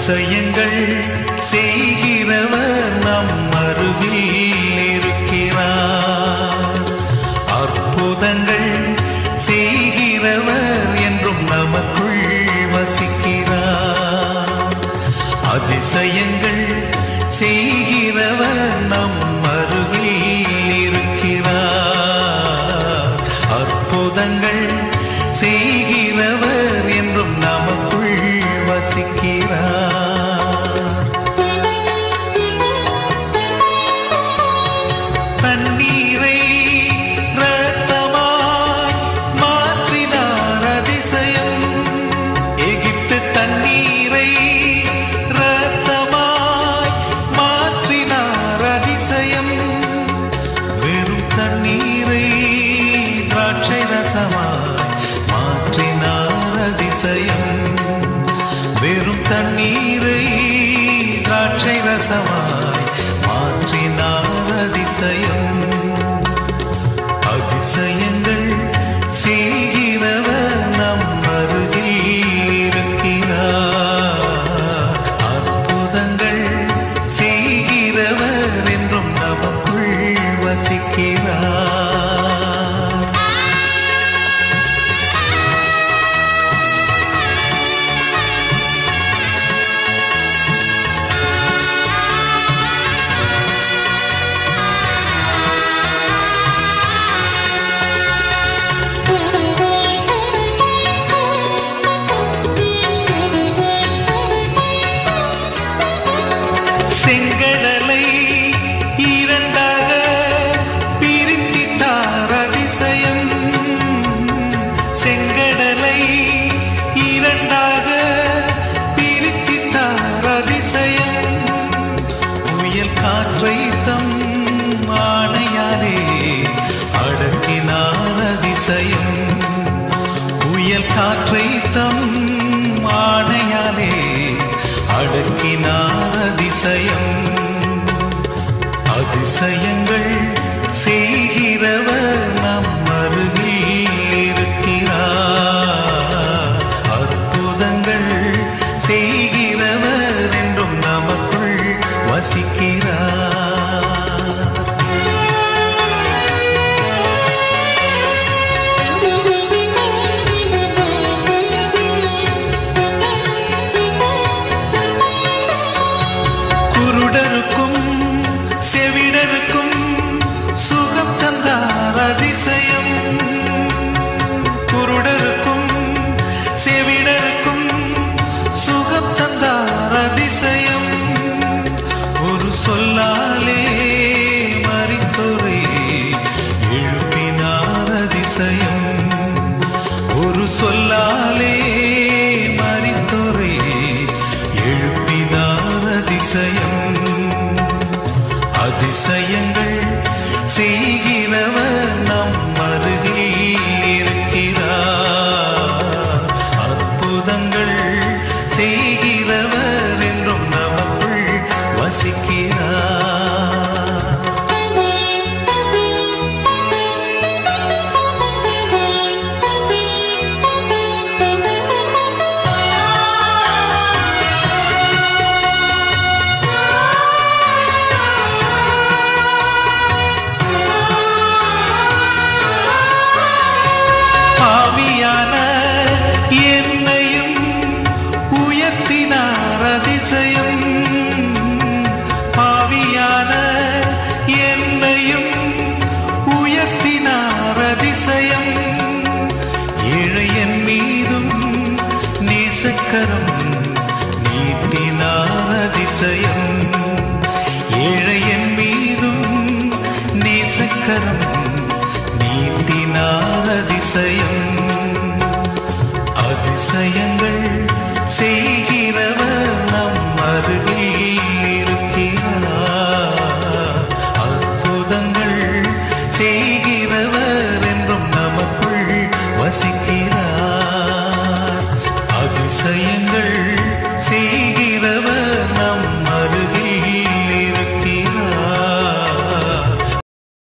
அதிசயங்கள் செய்கிறவர் நம் அருகில் இருக்கிறார் அற்புதங்கள் செய்கிறவர் என்றும் நமக்குள் வசிக்கிறார் அதிசயங்கள் செய்கிறவர் நம் அருகில் இருக்கிறார் அற்புதங்கள் செய்கிறவர் என்றும் நமக்குள் வசிக்கிறார் தண்ணீரை இரத்தமாய் மாற்றினார் அதிசயம் எகிப்து தண்ணீரை இரத்தமாய் மாற்றினார் அதிசயம் வெறும் தண்ணீரை திராட்சை ரசமாய் மாற்றினார் அதிசயம் வெறும் தண்ணீரை திராட்சை ரசமாய் மாற்றினார் அதிசயம் அதிசயங்கள் செய்கிறவர் நம் அருகில் இருக்கிறார் அற்புதங்கள் செய்கிறவர் என்றும் நமக்குள் வசிக்கிறார் செங்கடலை இரண்டாக பிரித்திட்டார் அதிசயம் செங்கடலை இரண்டாக பிரித்திட்டார் அதிசயம் புயல் காற்றை தம் ஆணையாலே அடக்கினார் அதிசயம் புயல் காற்றை தம் ஆணையாலே அடக்கினார் அதிசயம் அதிசயங்கள் செய்கிறவர் நம் அருகில் இருக்கிறார் அற்புதங்கள் செய்கிறவர் என்றும் நமக்குள் வசிக்கிறார் குருடருக்கும் செவிடருக்கும் சுகம் தந்தார் அதிசயம் குருடருக்கும் செவிடருக்கும் சுகம் தந்தார் அதிசயம் ஒரு சொல்லாலே மறித்தோரை எழுப்பினார் அதிசயம் ஒரு சொல்லாலே மறித்தோரை எழுப்பினார் அதிசயம் அதிசயங்கள் செய்கிறவர் நம் அருகில் இருக்கிறார் அற்புதங்கள் செய்கிறவர் என்றும் நமக்குள் வசிக்கிறார் பாவியான என்னையும் உயர்த்தினார் அதிசயம் பாவியான என்னையும் உயர்த்தினார் அதிசயம் ஏழையன் மீதும் நேசக்கரம் நீட்டினார் அதிசயம்